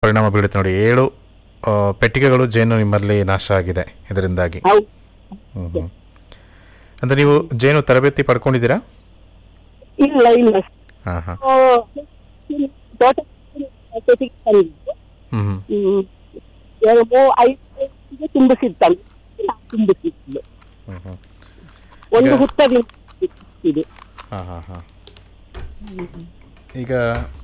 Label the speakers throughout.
Speaker 1: ಪರಿಣಾಮ ಬೀಳುತ್ತೆ ನೋಡಿ ಏಳು ಆ, ಪೆಟ್ಟಿಗೆಗಳು ಜೇನು ನಿಮ್ಮಲ್ಲಿ ನಾಶ ಆಗಿದೆ ಇದರಿಂದಾಗಿ
Speaker 2: ಹೌದು
Speaker 1: ಹ್ಮ್ ಹ್ಮ್. ಅಂದ್ರೆ ನೀವು ಜೇನು ತರಬೇತಿ ಪಡ್ಕೊಂಡಿದ್ದೀರಾ
Speaker 2: ಇಲ್ಲ ಇಲ್ಲ
Speaker 1: ಹಾ ಹಾ
Speaker 2: ಆ, ತೋಟ ಜೊತೆಗೆ ತಂದಿದ್ದು
Speaker 1: ಹ್ಮ್ ಹ್ಮ್
Speaker 2: ಹ್ಮ್. ಎರಡು ಮೂ- ಐದು ಕೆಜಿಗೆ ತುಂಬಿಸಿದ್ದಾನೆ ನಾನು ತುಂಬಿಸಿದ್ದು
Speaker 1: ಹ್ಮ್ ಹ್ಮ್
Speaker 2: ಒಂದು
Speaker 1: ಈಗ-
Speaker 2: ಹುತ್ತದಿಂದ ಇದೆ
Speaker 1: ಹಾ ಹಾ ಹಾ ಈಗ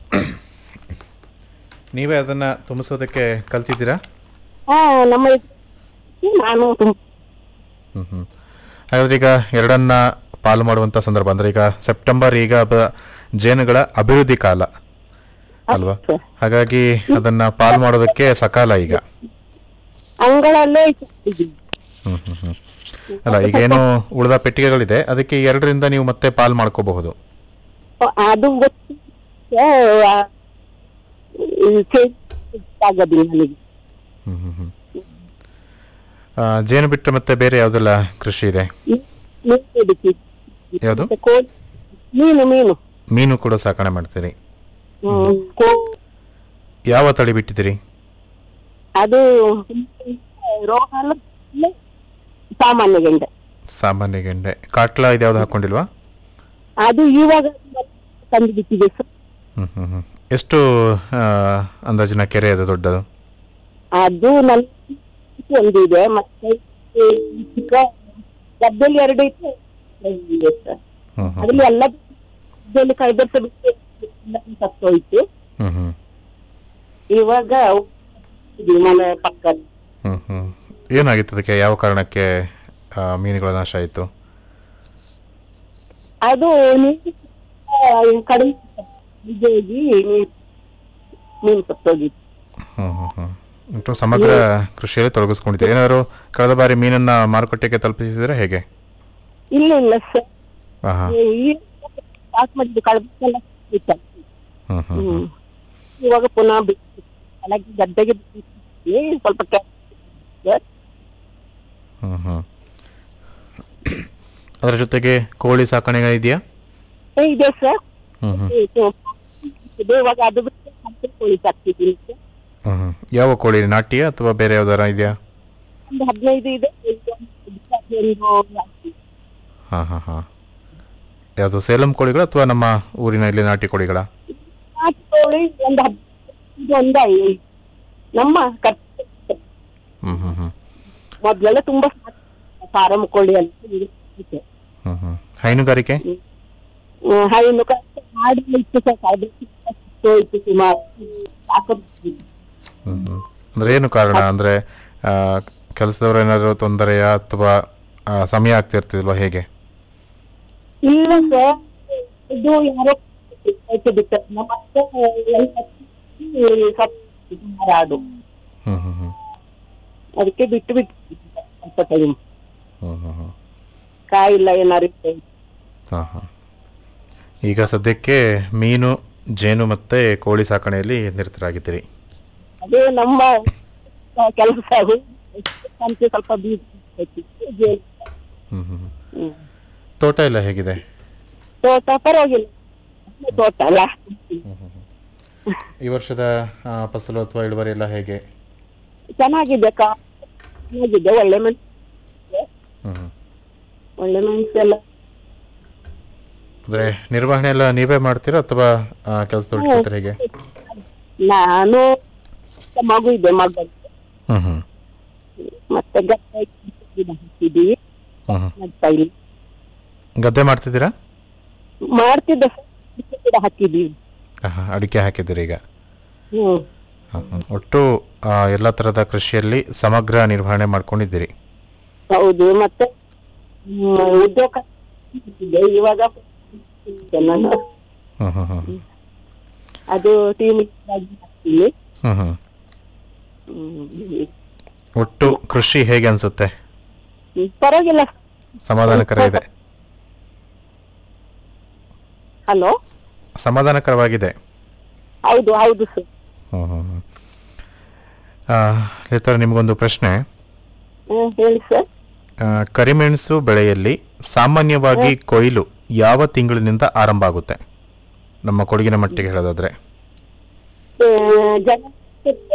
Speaker 1: ನೀವೇ ಅದನ್ನ ತುಂಬಿಸೋದಕ್ಕೆ ಕಲ್ತಿದ್ದೀರಾ
Speaker 2: ಹಾ ನಮ್ಮ ಇದಕ್ಕೆ ನಾನು ತುಂಬ
Speaker 1: ಹ್ಮ್ ಹ್ಮ್ ಹಾಗಾದ್ರೆ ಈಗ ಎರಡನ್ನ ಪಾಲು ಮಾಡುವಂತ ಸಂದರ್ಭ ಅಂದ್ರೆ ಈಗ ಸೆಪ್ಟೆಂಬರ್ ಈಗ ಬ- ಜೇನುಗಳ ಅಭಿವೃದ್ಧಿ ಕಾಲ ಅಲ್ವಾ
Speaker 2: ಸರ್.
Speaker 1: ಹಾಗಾಗಿ ಅದನ್ನ ಪಾಲು ಮಾಡೋದಕ್ಕೆ ಸಕಾಲ ಈಗ
Speaker 2: ಅಂಗಳಲ್ಲೇ ಇಟ್ಟಿದ್ದೀನಿ
Speaker 1: ಹ್ಮ್ ಹ್ಮ್ ಹ್ಮ್ ಅಲ್ಲ ಈಗೇನು ಉಳಿದ ಪೆಟ್ಟಿಗೆಗಳಿದೆ ಅದಕ್ಕೆ ಈ ಎರಡರಿಂದ ನೀವು ಮತ್ತೆ ಪಾಲು ಮಾಡ್ಕೋಬಹುದು
Speaker 2: ಅದು ಗೊತ್ತು ಆ, ಇದು change ಆಗೋದಿಲ್ಲ ನನಗೆ
Speaker 1: ಹ್ಮ್ ಹ್ಮ್ ಹ್ಮ್ ಆ, ಜೇನು ಬಿಟ್ಟರೆ ಮತ್ತೆ ಬೇರೆ ಯಾವ್ದೆಲ್ಲ ಕೃಷಿ ಇದೆ
Speaker 2: ಮೀ- ಮೀನು ಹಿಡಿತಿದ್ದೆ.
Speaker 1: ಯಾವುದು
Speaker 2: ಮತ್ತೆ ಕೋಳಿ ಮೀನು ಮೀನು
Speaker 1: ಮೀನು ಕೂಡ ಸಾಕಣೆ ಮಾಡ್ತೀರಿ
Speaker 2: ಹ್ಮ್, ಕೋ-
Speaker 1: ಯಾವ ತಳಿ ಬಿಟ್ಟಿದ್ದೀರಿ
Speaker 2: ಅದು ರೋಗ ಎಲ್ಲ ಇಲ್ಲ, ಸಾಮಾನ್ಯ ಗೆಂಡೆ
Speaker 1: ಸಾಮಾನ್ಯ ಗೆಂಡೆ ಕಾಟ್ಲಾ ಇದು ಯಾವ್ದು ಹಾಕೊಂಡಿಲ್ವಾ
Speaker 2: ಅದು ಇವಾಗ ತಂದು ಬಿಟ್ಟಿದೆ ಸರ್
Speaker 1: ಹ್ಮ್ ಹ್ಮ್ ಹ್ಮ್ ಎಷ್ಟು ಆ, ಅಂದಾಜಿನ ಕೆರೆ ಅದು ದೊಡ್ಡದು
Speaker 2: ಅದು ನನ್ನ ಒಂದು ಇದೆ ಮತ್ತೆ ಈ ಚಿಕ್ಕ ಗದ್ದೆಯಲ್ಲಿ ಎರಡು ಇತ್ತು ಇದೆ ಸರ್
Speaker 1: ಹ್ಮ್ ಹ್ಮ್
Speaker 2: ಅದ್ರಲ್ಲಿ ಎಲ್ಲ ಗದ್ದೆಯಲ್ಲಿ ಕಳೆದರ್ಸ ಬಿಟ್ಟು ಎಲ್ಲ ಸತ್ತೋಯ್ತು
Speaker 1: ಹ್ಮ್ ಹ್ಮ್
Speaker 2: ಇವಾಗ ಇದು ಮನೆ ಪಕ್ಕ
Speaker 1: ಹ್ಮ್ ಹ್ಮ್ ಏನಾಗಿತ್ತು ಅದಕ್ಕೆ ಯಾವ ಕಾರಣಕ್ಕೆ ಆ, ಮೀನುಗಳ ನಾಶ ಆಯಿತು
Speaker 2: ಅದು ನೀರು ಕಡಿಮೆ ಹೋಗಿ ನೀರು ಮೀನು ಸತ್ತೋಗಿತ್ತು
Speaker 1: ಹ್ಮ್ ಹ್ಮ್ ಹ್ಮ್ ಒಟ್ಟು ಸಮಗ್ರ ಕೃಷಿಯಲ್ಲಿ ತೊಡಗಿಸ್ಕೊಂಡಿದ್ದೀರಿ ಏನಾದ್ರು ಕಳೆದ ಬಾರಿ ಮೀನನ್ನ ಮಾರುಕಟ್ಟೆಗೆ ತಲುಪಿಸಿದ್ರೆ ಹೇಗೆ
Speaker 2: ಇಲ್ಲ ಇಲ್ಲ ಸರ್
Speaker 1: ಹಾ ಹಾ
Speaker 2: ಈ ಸ್ಟಾರ್ಟ್ ಮಾಡಿದ್ದು ಕಳೆದೆಲ್ಲ ಇತ್ತು.
Speaker 1: ಹ್ಮ್ ಹ್ಮ್
Speaker 2: ಹ್ಮ್ ಇವಾಗ ಪುನಃ ಬಿಟ್ಟು ಬೆಳಗ್ಗೆ ಗದ್ದೆಗೆ ಬಿಟ್ಟಿದ್ದೀನಿ. ಸ್ವಲ್ಪ ಕೆಲ್ಸ ಇದೆ.
Speaker 1: ಹ್ಮ್ ಹ್ಮ್ ಅದರ ಜೊತೆಗೆ ಕೋಳಿ ಸಾಕಣೆ ಇದೆಯಾ
Speaker 2: ಏ, ಇದೆ ಸರ್
Speaker 1: ಹ್ಮ್ ಹ್ಮ್
Speaker 2: ಇದು ಇದೆ. ಇವಾಗ ಅದು ಬಿಟ್ಟು ಮತ್ತೆ ಕೋಳಿ ಸಾಕ್ತಿದ್ದೀನಿ ಸರ್.
Speaker 1: ಹ್ಮ್ ಹ್ಮ್ ಯಾವ ಕೋಳಿ ನಾಟಿಯ ಅಥವಾ ಬೇರೆ ಯಾವ್ದಾರ ಇದೆಯಾ
Speaker 2: ಒಂದು ಹದಿನೈದು ಇದೆ ಈಗ ಒಂದು ಹಾಕಿ.
Speaker 1: ಹಾ ಹಾ ಹಾ ಯಾವುದು ಸೇಲಂ ಕೋಳಿಗಳ ಅಥವಾ ನಮ್ಮ ಊರಿನ ಇಲ್ಲಿ ನಾಟಿ ಕೋಳಿಗಳ
Speaker 2: ನಾಟಿ ಕೋಳಿ ಒಂದು ಹದಿನೈದು ಒಂದು ಐ- ನಮ್ಮ ಕರ್ನಾಟಕ
Speaker 1: ಹ್ಮ್ ಹ್ಮ್ ಹ್ಮ್
Speaker 2: ಮೊದ್ಲೆಲ್ಲ ತುಂಬಾ ಫಾರಂ ಕೋಳಿ ಅಂತ ಇದೆ.
Speaker 1: ಹ್ಮ್ ಹ್ಮ್ ಹೈನುಗಾರಿಕೆ
Speaker 2: ಹ್ಮ್, ಹೈನು ಕಷ್ಟ ಮಾಡಿ ಇತ್ತು ಸರ್ ಅದು ಹೋಯ್ತು ಸುಮಾರು ಸಾಕೋದು
Speaker 1: ಹ್ಮ್ ಹ್ಮ್ ಅಂದ್ರೆ ಏನು ಕಾರಣ ಅಂದ್ರೆ ಆ, ಕೆಲಸದವ್ರು ಏನಾದ್ರು ತೊಂದರೆಯ ಅಥವಾ ಆ, ಸಮಯ ಆಗ್ತಿರ್ತಿಲ್ವಾ ಹೇಗೆ
Speaker 2: ಇಲ್ಲ ಸರ್ ಇದು ಯಾರೋ ಆಯ್ತು ಬಿಟ್ಟು ನಮ್ಮ ಅತ್ತೆ ಎಲ್ಲ ಹಚ್ಚಿ ಸತ್ತು ಸುಮಾರು ಆಡು
Speaker 1: ಹ್ಮ್ ಹ್ಮ್ ಹ್ಮ್
Speaker 2: ಅದಕ್ಕೆ ಬಿಟ್ಟು ಬಿಟ್ಟು ಸ್ವಲ್ಪ ಟೈಮ್
Speaker 1: ಹ್ಮ್ ಹ್ಮ್ ಹ್ಮ್
Speaker 2: ಕಾಯಿಲ್ಲ ಏನಾರು ಇತ್ತು.
Speaker 1: ಹಾ ಹಾ ಈಗ ಸದ್ಯಕ್ಕೆ ಮೀನು ಜೇನು ಮತ್ತೆ ಕೋಳಿ ಸಾಕಣೆಯಲ್ಲಿ ನಿರತರಾಗಿದ್ದೀರಿ
Speaker 2: ಅದೇ ನಮ್ಮ ಕೆಲಸ ಸಂತೆ ಸ್ವಲ್ಪ ಬೀಜ
Speaker 1: ಹ್ಮ್ ಹ್ಮ್ ಹ್ಮ್.
Speaker 2: ಹ್ಮ್.
Speaker 1: ತೋಟ ಎಲ್ಲ ಹೇಗಿದೆ
Speaker 2: ತೋಟ ಪರವಾಗಿಲ್ಲ ಒಳ್ಳೆ ತೋಟ ಅಲ್ಲ
Speaker 1: ಈ ವರ್ಷದ ಆ, ಫಸಲು ಅಥವಾ ಇಳುವರಿ ಎಲ್ಲ ಹೇಗೆ
Speaker 2: ಚೆನ್ನಾಗಿದೆ ಕಾ ಚೆನ್ನಾಗಿದೆ ಒಳ್ಳೆ ಮೆಣಸು
Speaker 1: ಹ್ಮ್ ಹ್ಮ್.
Speaker 2: ಒಳ್ಳೆ ಮೆಣಸು ಎಲ್ಲ
Speaker 1: ಅಂದ್ರೆ ನಿರ್ವಹಣೆ ಎಲ್ಲ ನೀವೇ ಮಾಡ್ತೀರಾ ಅಥವಾ ಕೆಲಸದವ್ರು ಇಟ್ಕೊಳ್ತೀರಾ ಹೇಗೆ
Speaker 2: ನಾನು ಮಗು ಇದೆ ಮಗು
Speaker 1: ಹ್ಮ್ ಹ್ಮ್
Speaker 2: ಮತ್ತೆ ಗದ್ದೆ ಗಿಡ ಹಾಕಿದೀವಿ
Speaker 1: ಹ್ಮ್ ಹ್ಮ್
Speaker 2: ನೆಡ್ತಾ ಇಲ್ಲ
Speaker 1: ಗದ್ದೆ ಮಾಡ್ತಿದ್ದೀರಾ
Speaker 2: ಮಾಡ್ತಿದ್ದೆ ಸರ್, ಅಡಿಕೆ ಗಿಡ ಹಾಕಿದೀವಿ
Speaker 1: ಆಹಾ, ಅಡಿಕೆ ಹಾಕಿದ್ದೀರಿ ಈಗ
Speaker 2: ಹ್ಮ್
Speaker 1: ಹ, ಹ. ಒಟ್ಟು ಆ, ಎಲ್ಲ ತರಹದ ಕೃಷಿಯಲ್ಲಿ ಸಮಗ್ರ ನಿರ್ವಹಣೆ ಮಾಡ್ಕೊಂಡಿದ್ದೀರಿ
Speaker 2: ಹೌದು ಮತ್ತೆ ಹ್ಮ್, ಉದ್ಯೋಗ ಇದೆ. ಇವಾಗ ನಾನು
Speaker 1: ಹ್ಮ್ ಹ್ಮ್ ಹ್ಮ್
Speaker 2: ಅದು ಟೀಮ್ ಹಾಕ್ತೀನಿ
Speaker 1: ಹ್ಮ್ ಹ್ಮ್
Speaker 2: ಹ್ಮ್.
Speaker 1: ಒಟ್ಟು ಕೃಷಿ ಹೇಗೆ ಅನ್ಸುತ್ತೆ
Speaker 2: ಹ್ಮ್, ಪರವಾಗಿಲ್ಲ
Speaker 1: ಸಮಾಧಾನಕರ ಇದೆ
Speaker 2: ಹಲೋ
Speaker 1: ಸಮಾಧಾನಕರವಾಗಿದೆ
Speaker 2: ಹೌದು ಹೌದು ಸರ್
Speaker 1: ಹ್ಮ್ ಹ್ಮ್ ಹ್ಮ್. ಆ, ಲೇತರ ನಿಮಗೊಂದು ಪ್ರಶ್ನೆ
Speaker 2: ಹ್ಮ್, ಹೇಳಿ ಸರ್
Speaker 1: ಆ, ಕರಿಮೆಣಸು ಬೆಳೆಯಲ್ಲಿ ಸಾಮಾನ್ಯವಾಗಿ ಕೊಯ್ಲು ಯಾವ ತಿಂಗಳಿನಿಂದ ಆರಂಭ ಆಗುತ್ತೆ ನಮ್ಮ ಕೊಡಗಿನ ಮಟ್ಟಿಗೆ ಹೇಳೋದಾದ್ರೆ
Speaker 2: ಆ, ಜನ